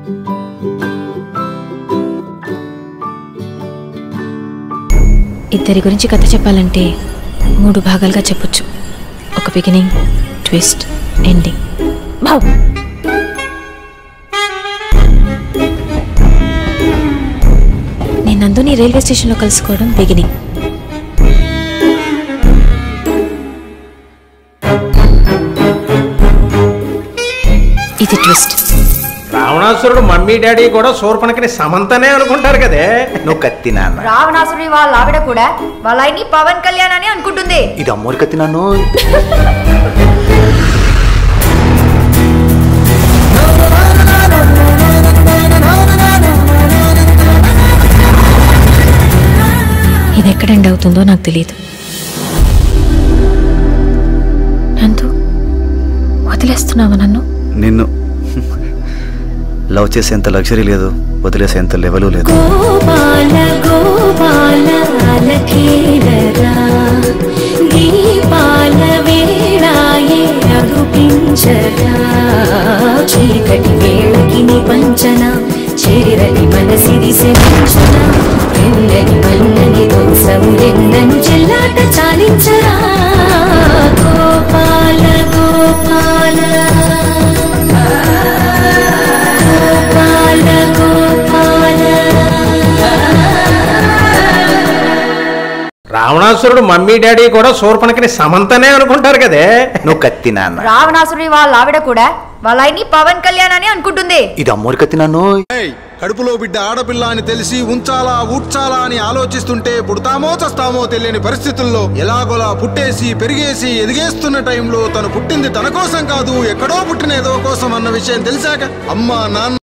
ఇద్దరి గురించి కథ చెప్పాలంటే మూడు భాగాలుగా చెప్పొచ్చు ఒక బిగినింగ్ ట్విస్ట్ ఎండింగ్ నేను నందుని రైల్వే స్టేషన్లో కలుసుకోవడం బిగినింగ్ ఇది ట్విస్ట్ రావణాసురుడు మమ్మీ డాడీ కూడా శూర్పణకిని సమంతనే అనుకుంటారు కదే నువ్వు కత్తి నాన్న రావణాసురుడి వాళ్ళ ఆవిడ కూడా వాళ్ళ ఆయన్ని పవన్ కళ్యాణ్ అని అనుకుంటుంది ఇది అమ్మోరు కత్తి నాను ఇది ఎక్కడ ఎండ్ అవుతుందో నాకు తెలియదు నందు వదిలేస్తున్నావా నన్ను నిన్ను లవ్ చేసేంత లగ్జరీ లేదు వదిలేసేంత లెవెలు లేదు గోపాల గోపాల అలకేలరా దీపాల వేళాయే అగుపించరా చీకటి వేళకి నిపంచన చేరని మనసిరి శమించన ఎండని మన్నని దోసము ఎండను చెల్లాట చాలించరా గోపాల గోపాల గోపాల గోపాల రావణాసురుడు మమ్మీ డాడీ కూడా శూర్పణకిని సమంతనే అనుకుంటారు కదే నువ్వు కత్తి నాన్న రావణాసురుడి వాళ్ళ ఆవిడ కూడా వాళ్ళ ఆయన్ని పవన్ కళ్యాణ్ అని అనుకుంటుంది ఇది అమ్మోరు కత్తి నాను ఏయ్, కడుపులో బిడ్డ ఆడపిల్ల అని తెలిసి ఉంచాలా ఊడ్చాలా అని ఆలోచిస్తుంటే పుడతామో చస్తామో తెలియని పరిస్థితుల్లో ఎలాగోలా పుట్టేసి పెరిగేసి ఎదిగేస్తున్న టైంలో తను పుట్టింది తన కోసం కాదు ఎక్కడో పుట్టిన ఏదో కోసం అన్న విషయం తెలిసాక అమ్మ నాన్న